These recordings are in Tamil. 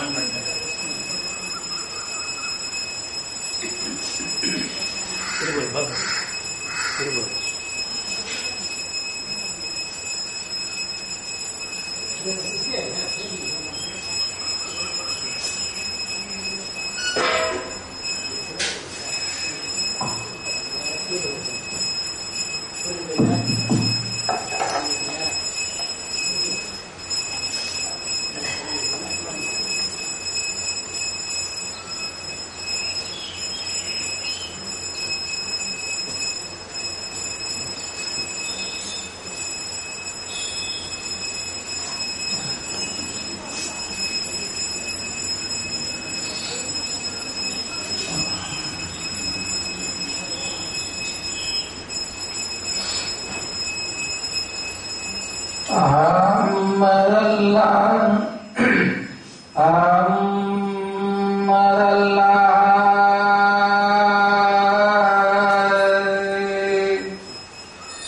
ஆன் பண்ணிட்டேன் திருப்பூர் பாப்பா திருப்பூர் அம்மதெல்லாம் அம்மதெல்லாம்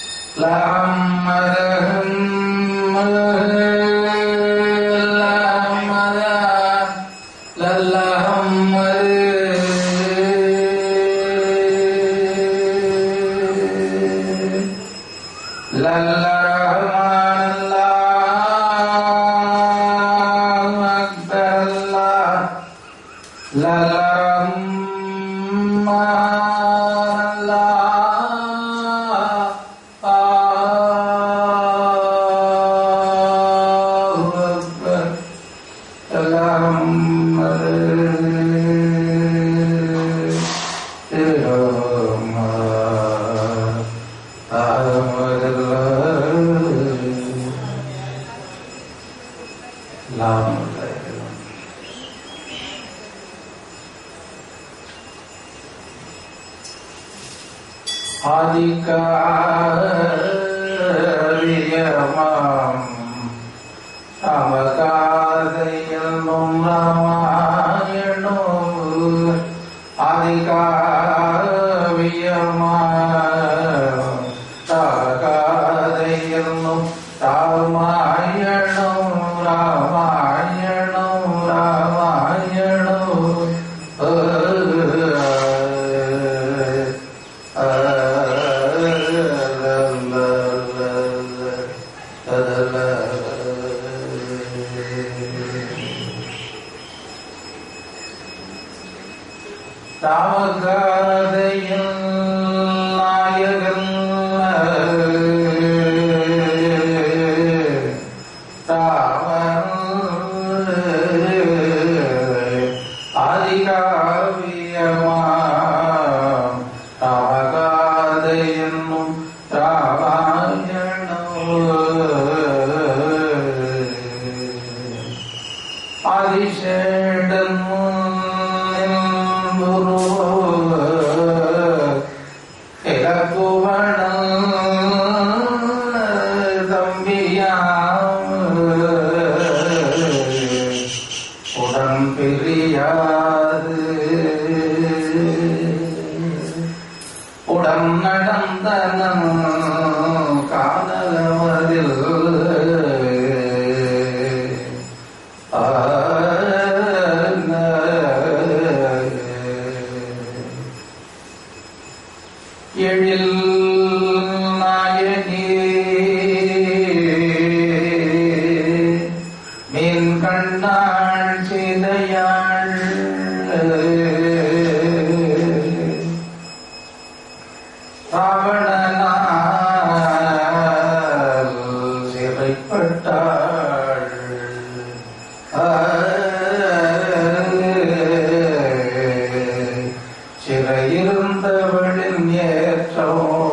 ஆதிகாரியமாம் அவகாதையும் ராமாயணோ ஆதிகாரியமாம் அவகாதையும் ராமாயணம் ராமாயணம் ராமாயணம் ராமகாதையில் நாயகன் ஆதிகாவியமாம் ராமகாதை என்னும் ராமாயணம் ஆதிசேடன் குரு இலக்குவணம் தம்பியாம் உடன் பிரியாது உடன் நடந்தனம் காணலமதில் எழில் நாயகி மீன் கண்ணாள் சிதையாள் ராவணனால் சிறைப்பட்டாள் சிறையிருந்தவளின் ஏற்றோ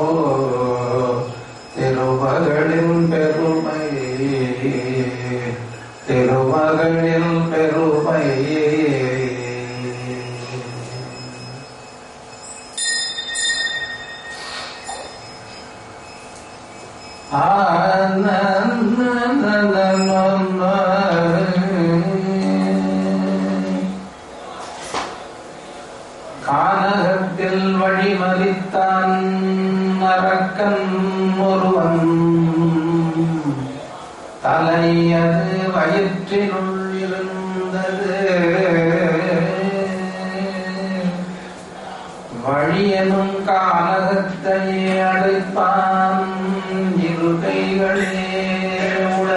திருமகளின் பெருமை திருமகளின் பெருமை கானகத்தில் வழிமறித்தான் அரக்கன் ஒருவன் தலையது வயிற்றினுள் இருந்தது அவற்றையே அடைப்பான் இரு கைகளே உள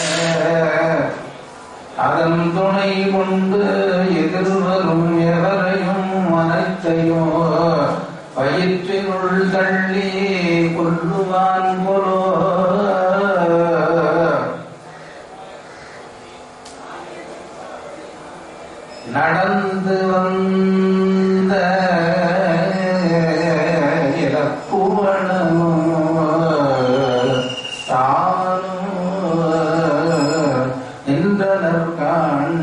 அதன் துணை கொண்டு எதிர்வரும் எவரையும் அனைத்தையும் வயிற்றினுள் தள்ளி கொல்லுவான் போலோ நடந்து வந்த இறப்புவனும் தானும் நின்றனர் காண்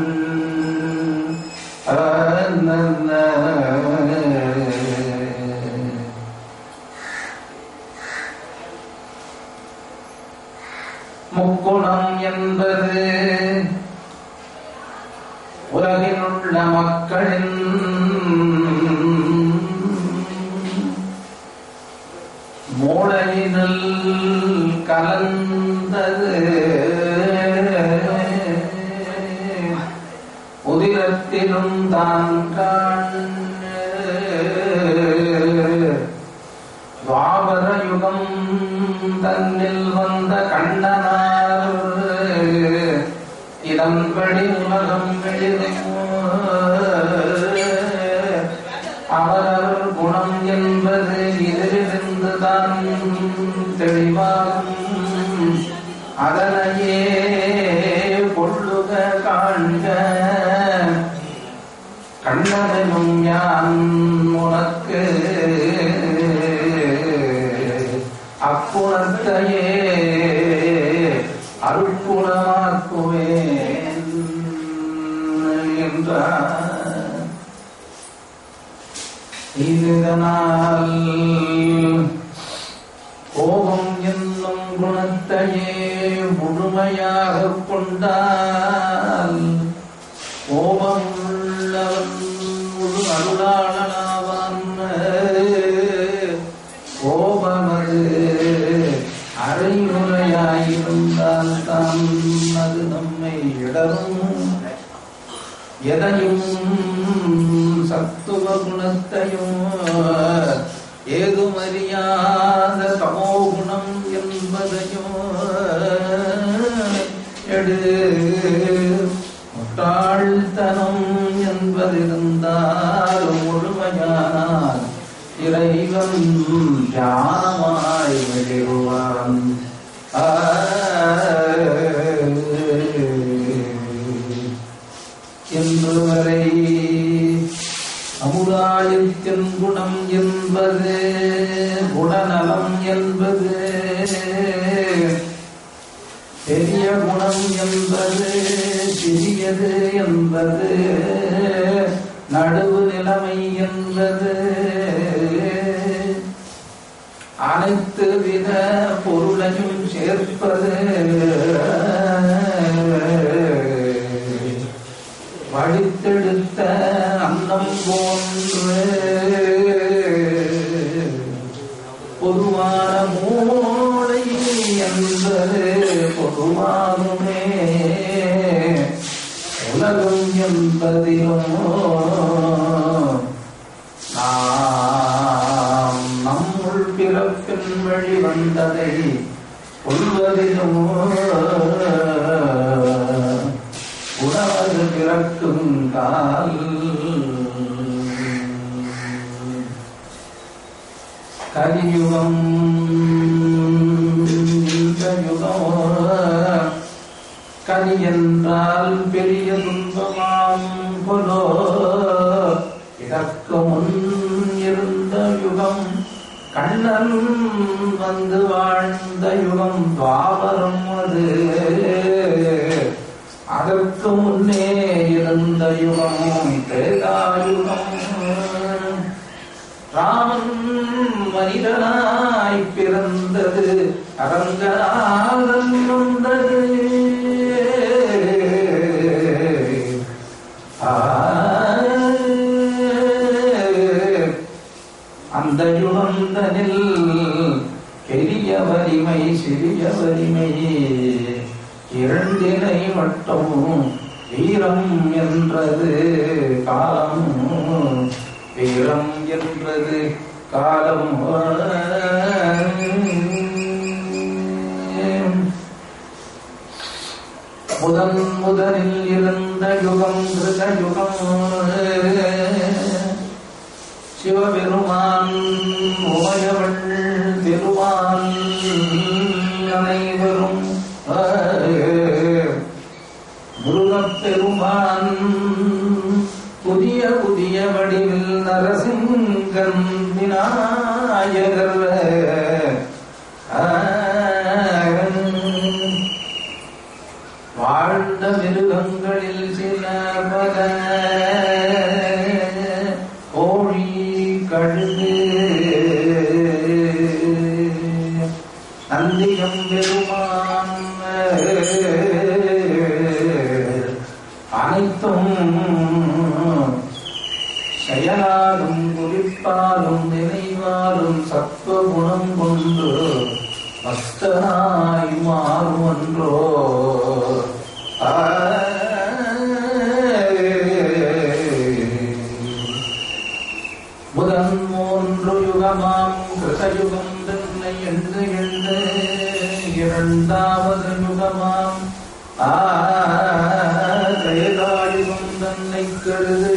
முக்குணம் என்பது உலகிலுள்ள மக்களின் மூளையினல் கலந்தது உதிரத்திலும் தான் காண் துவாபர யுகம் தன்னில் வந்த கண்ணனார் இதன்படி உலகம் வெளிரும் அவரவர் குணம் என்பது இதிலிருந்துதான் தெளிவாகும் அதனையே கொள்ளுக காண்க கண்ணனும் யான் உனக்கு அப்புணத்தையே அருட்குணமாக்குவேன் என்றார் இதனால் கோபம் என்னும் குணத்தையே முழுமையாக கொண்டால் கோபம் உள்ளவன் முழு அருளாளனாவான் கோபமது அரைமுறையாயிருந்தால் தான் அது நம்மை இடரும் எதையும் சத்துவ குணத்தையும் ஏதுமறியாத தமோ குணம் என்பதையும் எடு முட்டாள்தனம் என்பதிருந்தால் முழுமையானால் இறைவன் ஞானமாய் வெளிருவான் என்று வரை சமுதாயத்தின் குணம் என்பது குணநலம் என்பது பெரிய குணம் என்பது சிறியது என்பது நடுவு நிலைமை என்பது அனைத்து வித பொருளையும் சேர்ப்பது வடித்தெடுத்த அன்னம் போன்று பொதுவான மூளை என்பது பொதுவாகுமே உலகம் என்பதிலும் நாம் நம்முள் பிறப்பின் வழி வந்ததை கொள்வதிலும் உணவது பிறக்கும் கால் கலியுகம் இந்த யுகம் கலி என்றால் பெரிய துன்பமாம் கொலோ இதற்கு முன் இருந்த யுகம் கண்ணன் வந்து வாழ்ந்த யுகம் துவாபரம் அது அதற்கு முன்னே இருந்த யுகம் திரேதாயுகம் ராமன் மனிதனாய் பிறந்தது அரங்கநாதன் வந்தது ஆ, அந்த யுகந்தனில் பெரிய வலிமை சிறிய வலிமை இரண்டினை மட்டும் வீரம் என்றது காலம் வீரம் என்றது காலம் முதன் முதலில் இருந்த யுகம் கிருத யுகம் சிவபெருமான் உமையவள் திருவான் அனைவரும் முருகப்பெருமான் புதிய புதிய வடிவில் நரசிங்கன் விநாயகர் வாழ்ந்த மிருகங்களில் சில பல கோழி கழுகு நந்தியம் பெருமான் அனைத்தும் செயலாலும் குறிப்பாலும் நினைவாலும் சத்துவகுணம் கொண்டு மஸ்தனாய் மாறுவன்றோ முதன் மூன்று யுகமாம் கிருதயுகம் தன்னை எண்ணு எண்ணு இரண்டாவது யுகமாம் ஆயுகம் தன்னை கருது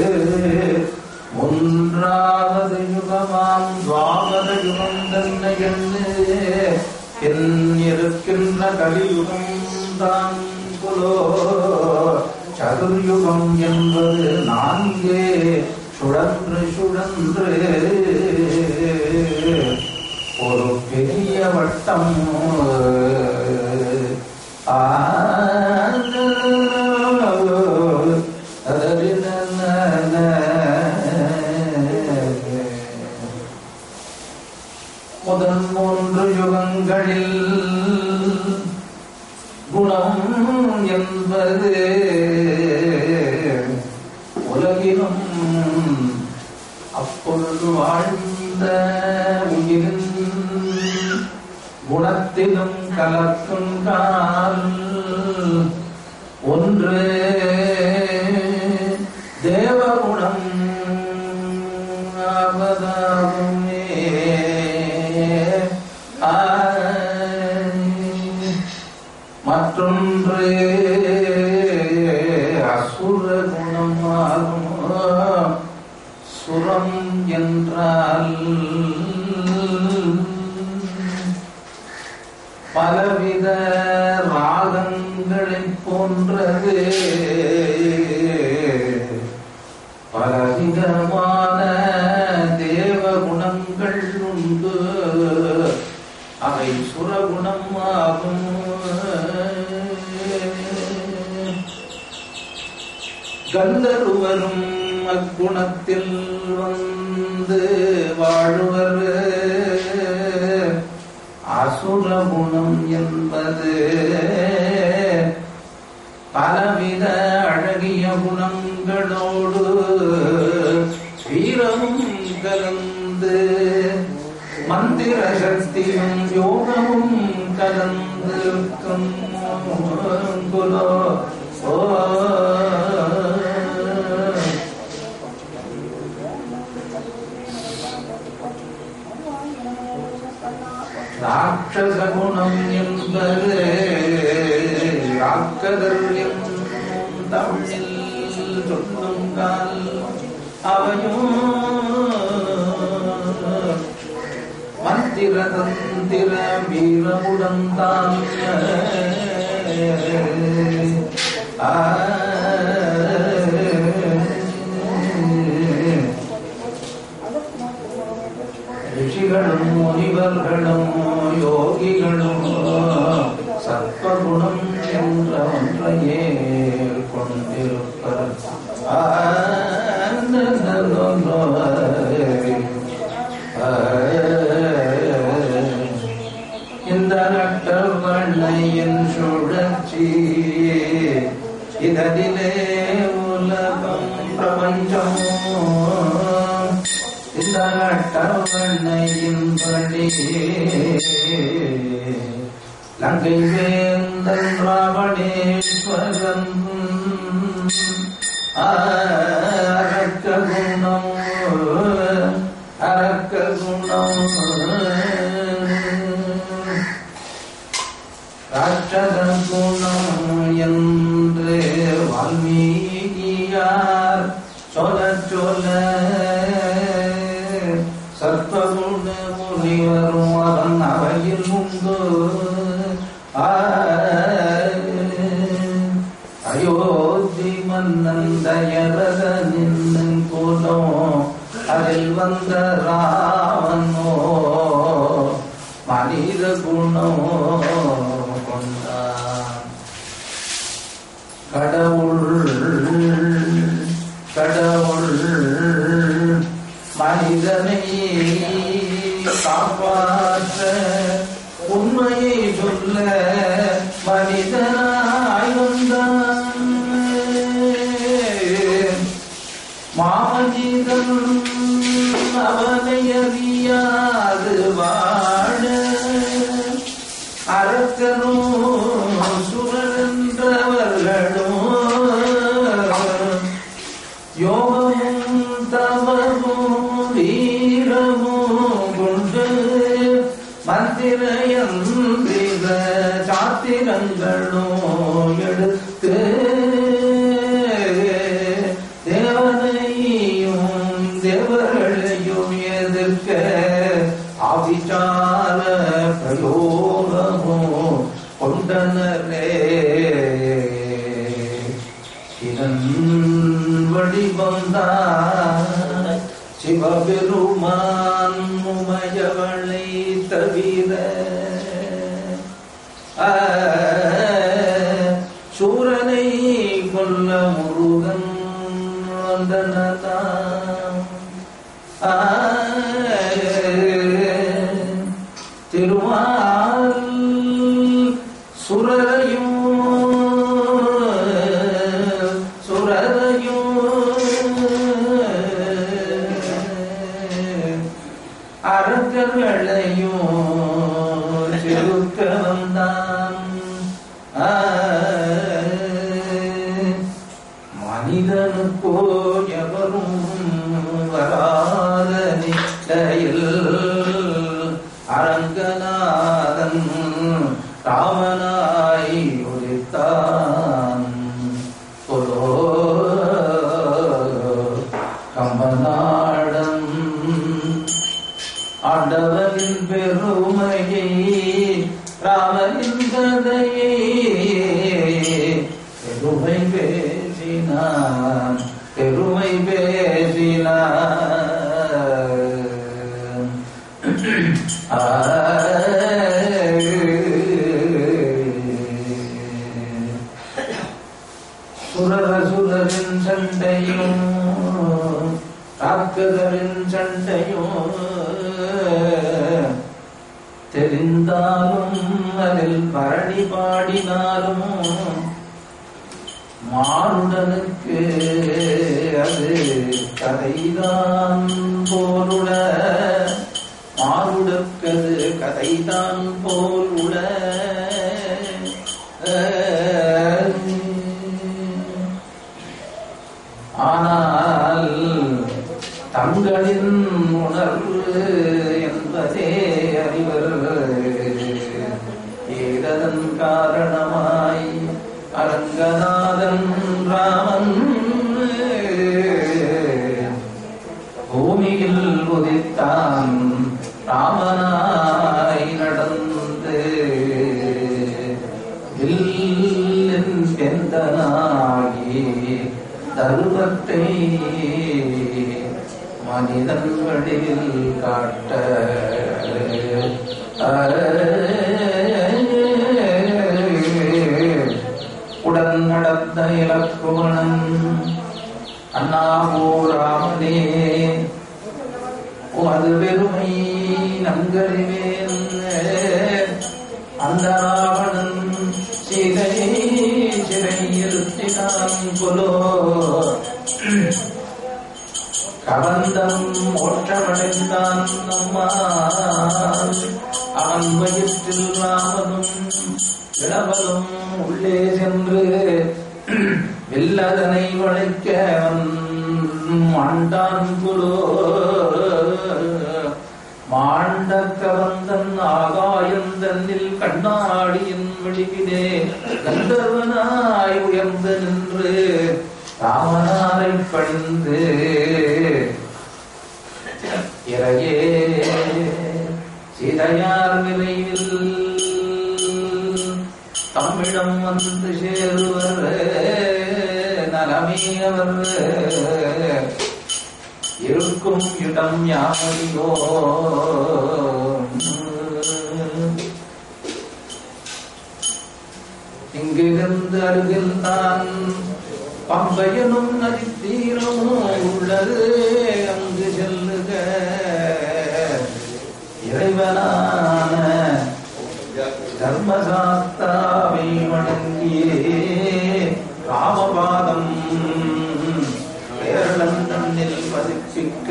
ஒன்றாவது யுகமாம் துவாபர யுகம் தன்னை எண்ணு என் இருக்கின்ற கலியுகம் தான் குலோ சதுர்யுகம் என்பது நான்கே சுழன்று சுழன்று ஒரு பெரிய வட்டம் ஆ முதல் மூன்று யுகங்களில் குணம் என்பது உலகிலும் அப்பொழுது வாழ்ந்த உயிரின் குணத்திலும் கலக்குங்கால் ஒன்று தேவகுணம் ஆவதாகுமே மற்றொன்று அசுர குணமாகும் சுரம் என்றால் பலவித ராகங்களைப் போன்றது பலவிதமான தேவ குணங்கள் உண்டு அவை சுரகுணம் ஆகும் கந்தருவரும் அக்குணத்தில் வந்து வாழுவர் அசுரகுணம் என்பது பலவித அழகிய குணங்களோடு வீரமும் கலந்து மந்திர சக்தியும் யோகமும் கலந்திருக்கும் குலோ ஓ ராட்சச குணம் என்பது ராக்கதர் என்னும் தமிழில் சொல்லுங்கால் அவையும் மந்திர தந்திர வீரமுடன் தான் ரிஷிகளும் முனிவர்களும் யோகிகளும் சத்வகுணம் என்ற ஒன்றையே கொண்டிருப்பர் இந்த நட்டவண்ணையின் சுழற்சி இதனிலே உலகம் பிரபஞ்சம் இந்த நட்டவண்ணையின் படி லங்கை வேந்தன் ராவணேஸ்வரன் அரக்க குணம் அரக்க வால்மீகியார் சொல்ல சொல்ல சர்ப்பகுண முனிவரும் அவன் அவையில் உண்டு ஆ, அயோத்தி மன்னன் தயரத நின்னு குலம் அதில் வந்த ராமனோ மனித குணம் கொண்டான் கடவுள் கடவுள் மனிதனை காப்பாற்ற உண்மையை சொல்ல மனிதனாய் வந்தான் மாமனிதன் அவனை அறியாது வாழ அரக்கரும் சுழன்றவர்களும் யோகமும் தவமும் வீரமும் கொண்டு மந்திரயந்திர சாத்திரங்களும் எடுத்து தேவனையும் தேவர்களையும் எதிர்க்க ஆவிச்சார பிரயோகமும் கொண்டனரே இதன் வடிவந்தான் சிவபெருமான் உமையவளை தவிர ஆ, சூரனை கொல்ல முருகன் வந்தனதான் ஆ, திருமால் சுரரையும் சுரரையும் அரக்கர்களையும் செலுக்க வந்தான் ஆ, மனிதனுக்கோ எவரும் வராத நிலையில் அரங்கநாதன் ராமனாய் உரித்தான் கொலோ கம்பநாடம் ஆண்டவரின் பெருமையை ராமனின் கதையை பெருமை பேசினான் பெருமை பேசினான் ஆ சுரர சுரரின் சண்டையும் ராக்கதரின் சண்டையும் தெரிந்தாலும் அதில் பரணி பாடினாலும் மானுடனுக்கு அது கதைதான் போலுட மானுடற்கது கதைதான் போலுட ஆனால் தங்களின் உணர்வு என்பதே அறிவர் ஏததன் காரணமாய் அரங்கநாதன் ராமன் பூமியில் உதித்தான் ராமனாய் நடந்து வில்லின் பெந்தனாகி தருவத்தை மனிதன் வடிவில் காட்ட உடன் நடந்த இலக்குவனன் அண்ணாவோ ராமனே உமது பெருமை நன்கறிவேன் அந்த ராவணன் சீதையை சிறையிருத்தினான் கொலோ கவந்தம் ஓற்றமடைந்தான் நம்மால் அவன் வயிற்றில் ராமனும் இளவலும் உள்ளே சென்று வில்லதனை வளைக்க அவன் ஆண்டான் குலோ மாண்டக்கவந்தன் ஆகாயந்தன்னில் கண்ணாடியின் விழிவிலே கந்தர்வனாய் உயர்ந்து நின்று ராமனாரை பணிந்து இறையே சிதையார் விரைவில் தம்மிடம் வந்து சேருவர் நலமையவர் இருக்கும் இடம் யாரையோ இங்கிருந்து அருகில் தான் பம்பையனும் நதித்தீரும் உள்ளது அங்கு செல்லுக இறைவனான தர்மசாஸ்தாவை வணங்கியே ராமபாதம் கேரளம் தன்னில் பதிப்பிக்க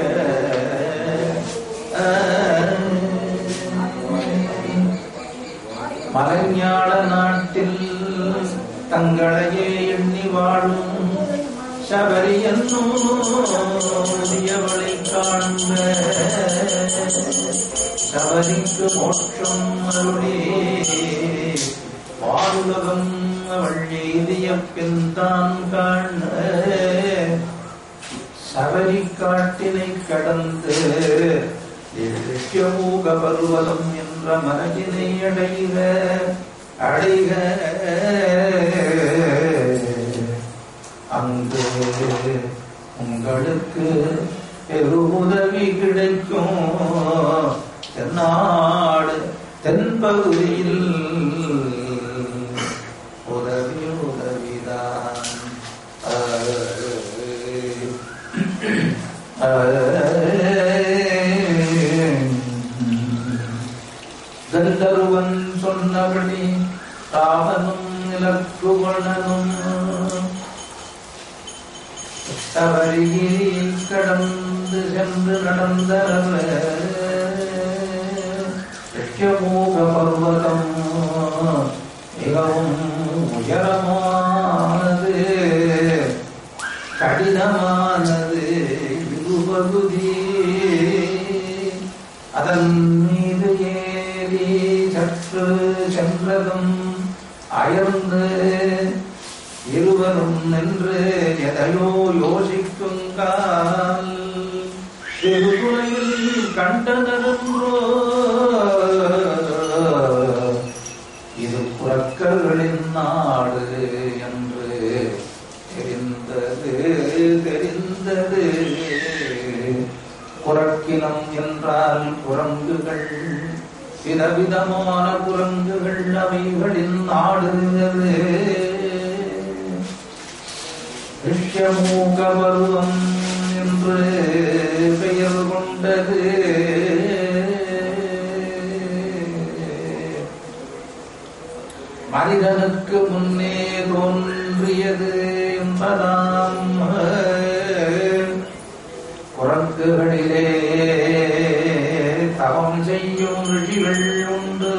மலைஞாள நாட்டில் தங்களையே எண்ணி வாழும் சபரியன்னுடையவளை காண்ப சபரிக்கு மோட்சம் அருளே வாருலகம் அவள் எய்திய பின்தான் காண சபரி காட்டினை கடந்து திவ்யமூக பருவதம் என்ற மரபினை அடைக அடைக அங்கு உங்களுக்கு பெருமுதவி கிடைக்கும் தென்னாடு தென்பகுதியில் உதவி உதவிதான் கந்தருவன் சொன்னபடி ராமனும் இலக்குவனும் தவறிகிரி கடந்து சென்று நடந்தனர் ரிஷ்யமூக பர்வதம் மிகவும் உயரமானது கடினமானது இருபகுதி அதன் மீது ஏறி சற்று சென்றதும் அயர்ந்து இருவரும் நின்று எதையோ யோசிக்குங்கால் திருகுலையில் கண்டனருன்றோ இது புறக்கர்களின் நாடு என்று தெரிந்தது தெரிந்தது புறக்கினம் என்றால் குரங்குகள் விதவிதமான குரங்குகள் அவைகளின் நாடு அது. ரிஷ்யமூக பருவம் என்று பெயர் கொண்டது மனிதனுக்கு முன்னே தோன்றியது என்பதாம் குரங்குகளிலே தவம் செய்யும் ரிஷிகள் உண்டு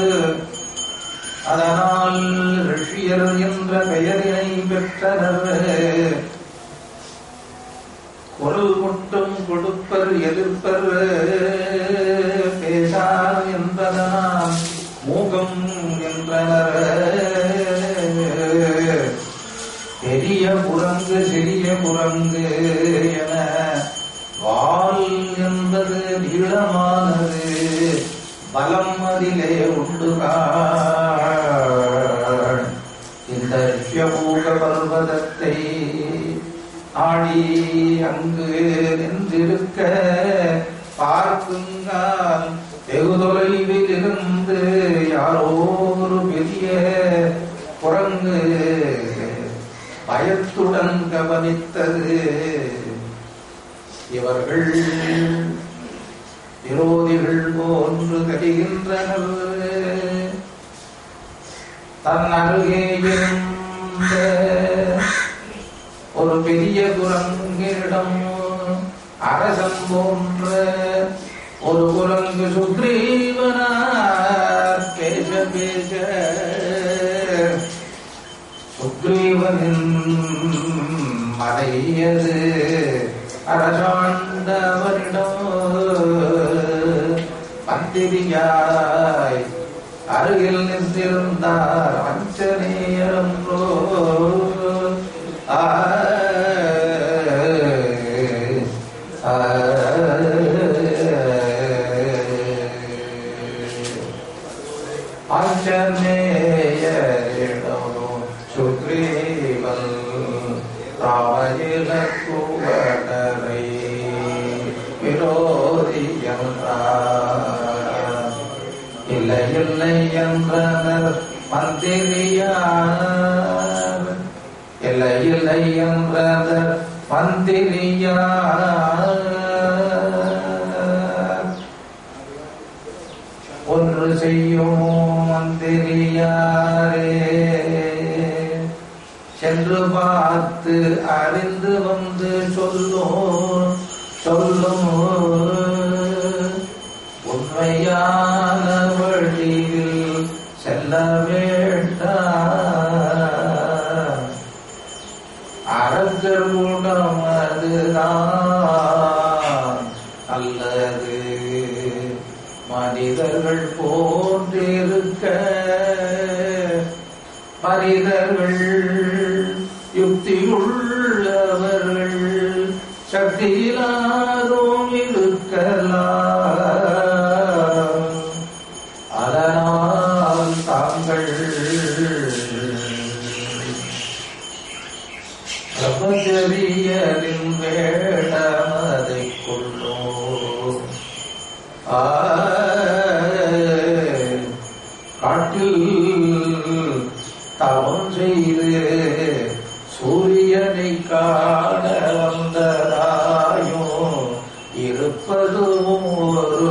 அதனால் ரிஷியர் என்ற பெயரினை பெற்றனர் குரல் மட்டும் கொடுப்பர் எதிர்ப்பர் பேசார் என்பதனால் மூகம் என்றனர் பெரிய குரங்கு சிறிய குரங்கு என வால் என்பது நீளமானது பலம் அதிலே உண்டு காண். இந்த ரிஷ்யமூக பர்வதத்தை ஆடி அங்கு நின்றிருக்க பார்க்குங்கால் வெகு தொலைவில் இருந்து யாரோ ஒரு பெரிய குரங்கு பயத்துடன் கவனித்தது இவர்கள் விரோதிகள் போன்று தெரிகின்றனர் தன் அருகே இருந்த ஒரு பெரிய குரங்கிடம் அரசன் போன்ற ஒரு குரங்கு சுக்ரீவனார் பேச பேச சுக்ரீவனின் மறையது அரசாண்டவரிடம் மந்திரியாய் அருகில் நின்றிருந்தார் அஞ்சனேயரன்றோ ஆ ஆ ஆஞ்சநேயரிடோ சுக்ரீவல் ராமயில குவடரை விரோதி என்றார் இல்லை இல்லை என்றனர் மந்திரியார் இல்லை இல்லை என்றனர் மந்திரியார் ஒன்று செய்யும் மந்திரியாரே சென்று பார்த்து அறிந்து வந்து சொல்லும் சொல்லும் உண்மையான வழியில் செல்ல வேண்டாம் அரசர் குணம் அதுதான் அல்லது மனிதர்கள் போன்றிருக்க மனிதர்கள் யுக்தியுள்ளவர்கள் சக்தியிலாரும் இருக்கலாம் அதனால் தாங்கள் பிரபஞ்சரியலின் வேடமதை கொள்ளோ ஆ, காட்டில் தவம் செய்து சூரியனை காண வந்ததாயோ இருப்பதும் ஒரு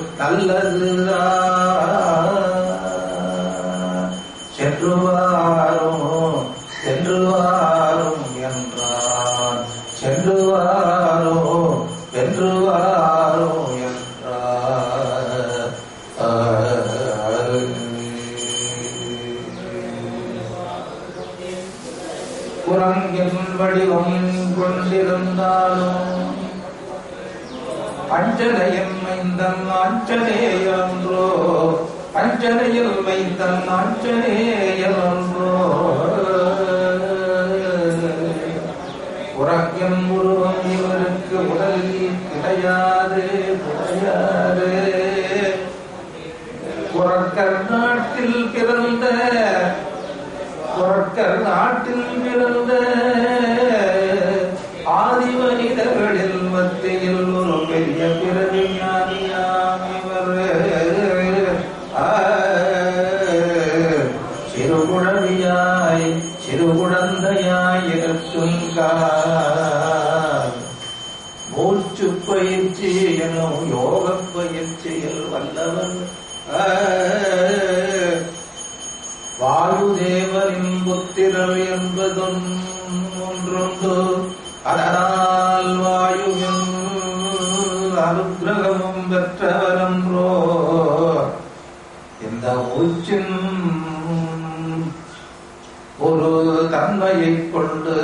நல்லதுதான் சென்று வாரும் சென்று வாரும் என்றான் சென்று வாரும் வென்று வாரும் என்றார் குரங்கின் வடிவம் கொண்டிருந்தாலும் அஞ்சனையின் மைந்தன் ஆஞ்சநேயன்றோ அஞ்சனையில் மைந்தன் ஆஞ்சநேயன்றோ உறக்கின் உருவம் இவருக்கு உடல் கிடையாது கிடையாது குரக்கர் நாட்டில் பிறந்த குரக்கர் நாட்டில் பிறந்த ஆதி மனிதர்களில் மத்தியில் ஒரு பெரிய பிறவி ஞானியாம் இவர் ஆ, சிறு குழவியாய் சிறு குழந்தையாய் இருக்கும் கால் மூச்சு பயிற்சி எனும் யோக பயிற்சியில் வல்லவன் ஆ, வாயுதேவரின் புத்திரர் என்பதும் ஒன்றுண்டு அதனால் வாயுவின் அனுகிரகமும் பெற்றவரன்றோ இந்த மூச்சின் ஒரு தன்மையைக் கொண்டு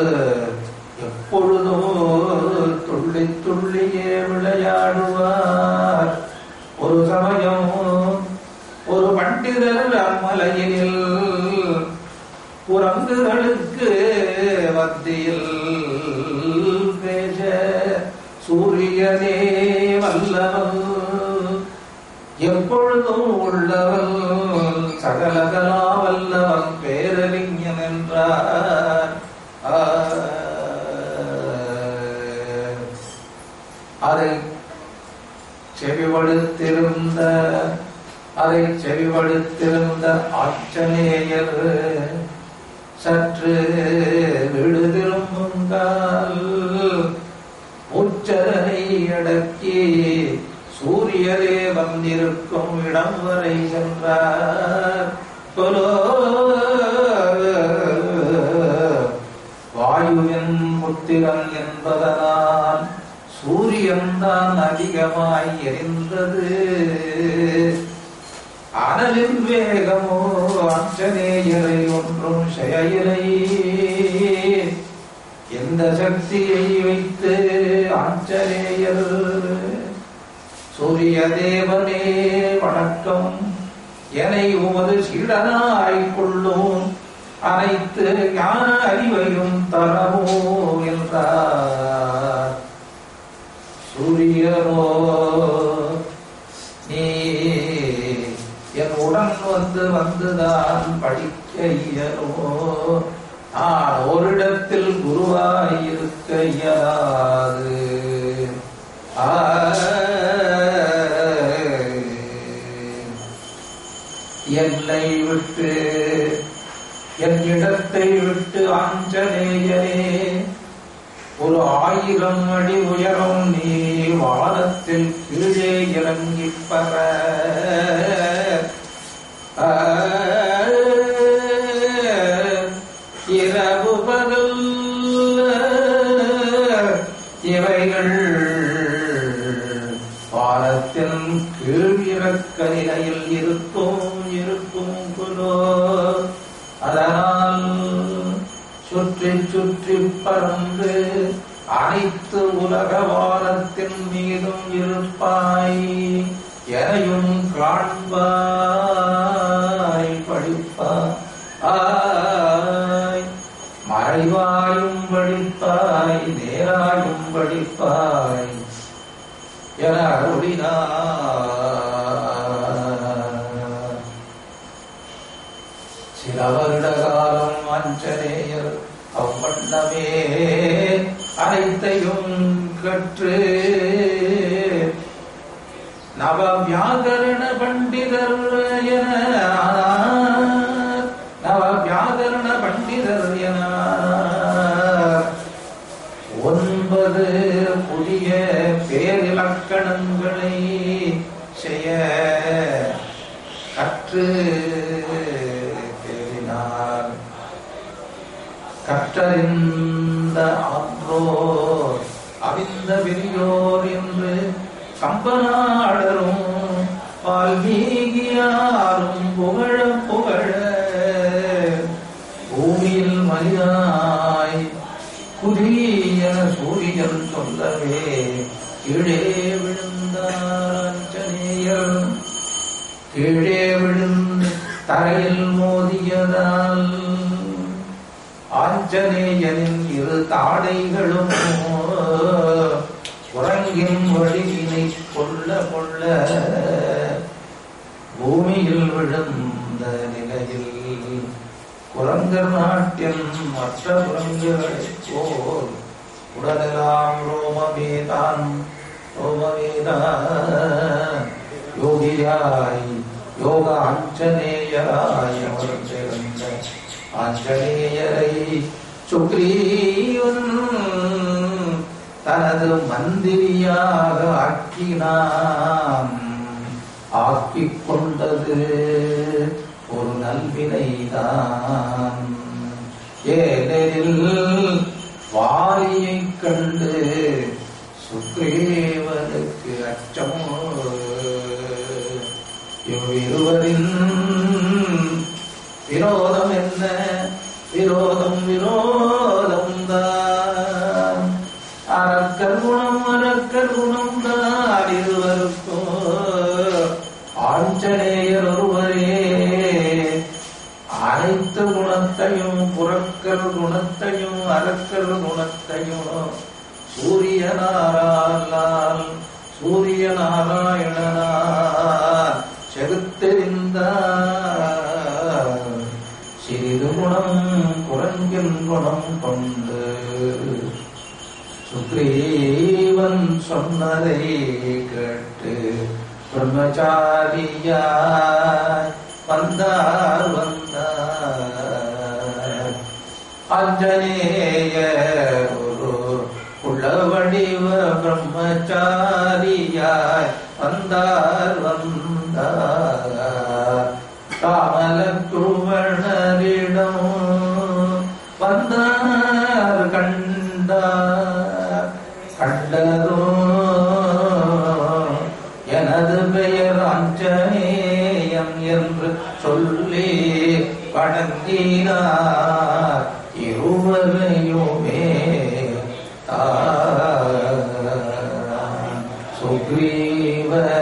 எப்பொழுதும் துள்ளி துள்ளியே விளையாடுவார் ஒரு சமயம் ஒரு பண்டிதர் அம்மலையில் குரங்குகளுக்கு மத்தியில் பேச சூரியனே வல்லவன் எப்பொழுதும் உள்ளவன் சகலகலா வல்லவன் பேரறிஞன் என்றார் ஆ. அதை செவிவடுத்திருந்த அதை செவிவடுத்திருந்த ஆச்சனேயர் சற்று வீடு திரும்புங்கால் உச்சரனை அடக்கி சூரியரே வந்திருக்கும் இடம் வரை சென்றார் கொலோ வாயுவின் புத்திரன் என்பதனால் சூரியன்தான் அதிகமாய் எரிந்தது அனலின் வேகமோ அஞ்சனேயரை ஒன்றும் செயலை எந்த சக்தியை வைத்து ஆஞ்சநேயர் சூரிய தேவனே வணக்கம் என்னை உமது சீடனாய் கொள்ளும் அனைத்து ஞான அறிவையும் தரவோ என்றார் சூரியனோ நீ என் உடன் வந்து வந்துதான் படிக்க இயலோ நான் ஓரிடத்தில் குருவாய் இருக்க இயலாது ஆ என்னை விட்டு என் இடத்தை விட்டு ஆஞ்சநேயரே ஒரு ஆயிரம் அடி உயரம் நீ வானத்தில் கீழே இறங்கிப் பர ஆ, இரவு பகல் இவைகள் வானத்தின் கீழ் இறக்க நிலையில் இருக்கும் இருக்கும் குலோ அதனால் சுற்றி சுற்றி பறந்து அனைத்து உலக வானத்தின் மீதும் இருப்பாய் எனையும் காண்பாய் படிப்பாய் மறைவாயும் படிப்பாய் நேராயும் படிப்பாய் என அருளினார் சில வருட காலம் அஞ்சனேயர் அவ்வண்ணமே அனைத்தையும் கற்று நவ வியாகரண பண்டிதர் என ஆனார். நவ வியாகரண பண்டிதர் என ஆனார். ஒன்பது புதிய பேரிலக்கணங்களை செய்ய கற்று தேறினார் கற்றறிந்த ஆன்றோர் அவிந்த விரியோர் என்று கம்பநாடரும் வால்மீகியாரும் புகழ புகழ பூமியில் மனிதாய் குதியன சூரியன் சொல்லவே கீழே விழுந்தார் அஞ்சனேயர் கீழே விழுந்து தரையில் மோதியதால் ஆஞ்சநேயனின் இரு தாடைகளும் உறங்கின் வழியினை கொள்ள கொள்ள பூமியில் விழுந்த நிலையில் குரங்கர் நாட்டில் மற்ற குரங்குகளைப் போல் உடலெல்லாம் ரோமவேதான் ரோமவேதான் யோகியாய் யோக ஆஞ்சநேயராய் அமர்ந்திருந்த ஆஞ்சநேயரை சுக்ரீவன் தனது மந்திரியாக ஆக்கினான் ஆக்கிக் கொண்டது ஒரு நல்வினைதான் ஏனெனில் வாரியைக் கண்டு சுக்ரீவனுக்கு அச்சமோ இவ்விருவரின் விரோதம் என்ன விரோதம் விரோதம் தான் அறக்கர் குணம் அறக்கர் குணம் தான் இருவருக்கும் ஆஞ்சநேயர் ஒருவரே அனைத்து குணத்தையும் புறக்கர் குணத்தையும் அறக்கர் குணத்தையும் சூரியனாரால் சூரிய நாராயணனார் செகுத்தெறிந்தார் சிறிது குணம் குரங்கின் குணம் கொண்டு சுக்ரீவன் சொன்னதை கேட்டு பிரம்மச்சாரியாய் வந்தார் வந்தார் அஞ்சனேய ஒரு குளவடிவ பிரம்மச்சாரியாய் வந்தார் வந்தார் காமல குருவணரிடம் வந்தார் கண்டார் கண்டதும் எனது பெயர் அஞ்சனேயம் என்று சொல்லி வணங்கினார் இருவரையுமே சுக்ரீவ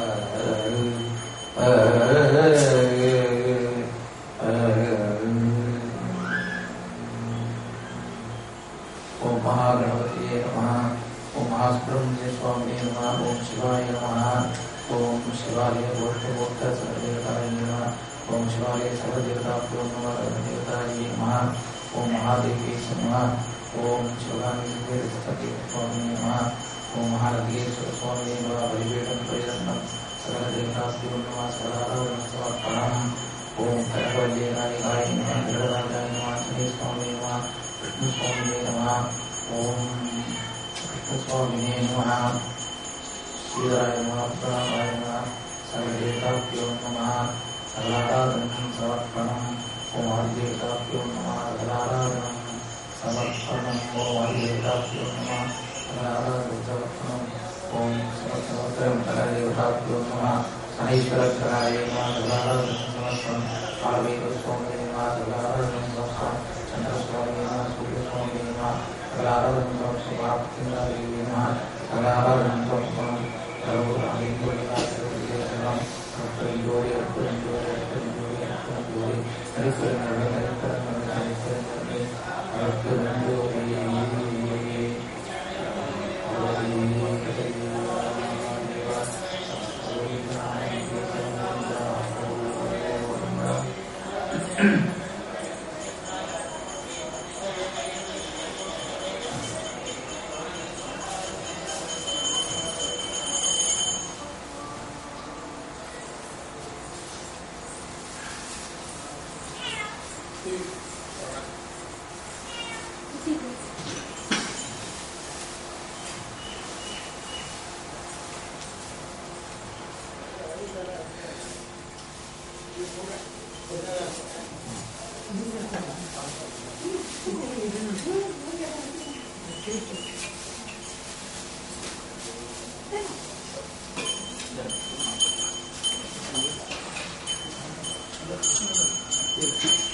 ओम महागणपति नमः ओम महासुब्रह्मण्य स्वामी नमः ओम शिवाय नमः ओम शिवाय गोष्ठमूर्त सर्वदेवताय नमः ओम शिवाय सर्वदेवताभ्यो नमः सर्वदेवताय नमः ओम महादेवी नमः ओम शिवाय स्वामी नमः ओम महानदीश्वर स्वामी नमः परिवेदं परिरत्नं सर्वदेवताभ्यो नमः सर्वाराधनं समर्पणम् ओम कनकवल्लीनायकाय नमः गरुडाय नमः शनि स्वामी नमः विष्णु स्वामी नमः ओम कृष्ण स्वामी नमः शिवाय नमः प्राणाय नमः सर्वदेवताभ्यो नमः सर्वाराधनं समर्पणम् ओम आदिदेवताभ्यो नमः सर्वाराधनं समर्पणम् ओम आदिदेवताभ्यो नमः सर्वाराधनं समर्पणम् ओम समर्पणम् सर्वदेवताभ्यो नमः शनैश्वरकराय नमः सर्वाराधनं समर्पणम् कालभैरव स्वामी नमः सर्वाराधनं समर्पणम् चन्द्रस्वामी नमः सूर्यस्वामी नमः सर्वाराधनं समर्पणम् चन्द्रदेवी नमः सर्वाराधनं समर्पणम् सर्वोरामेश्वरी नमः सर्वदेवतां सर्वयोगे अर्पणयोगे अर्पणयोगे अर्पणयोगे हरिस्वरं हरिस्वरं हरिस्वरं अर्पणयोगे இருக்கு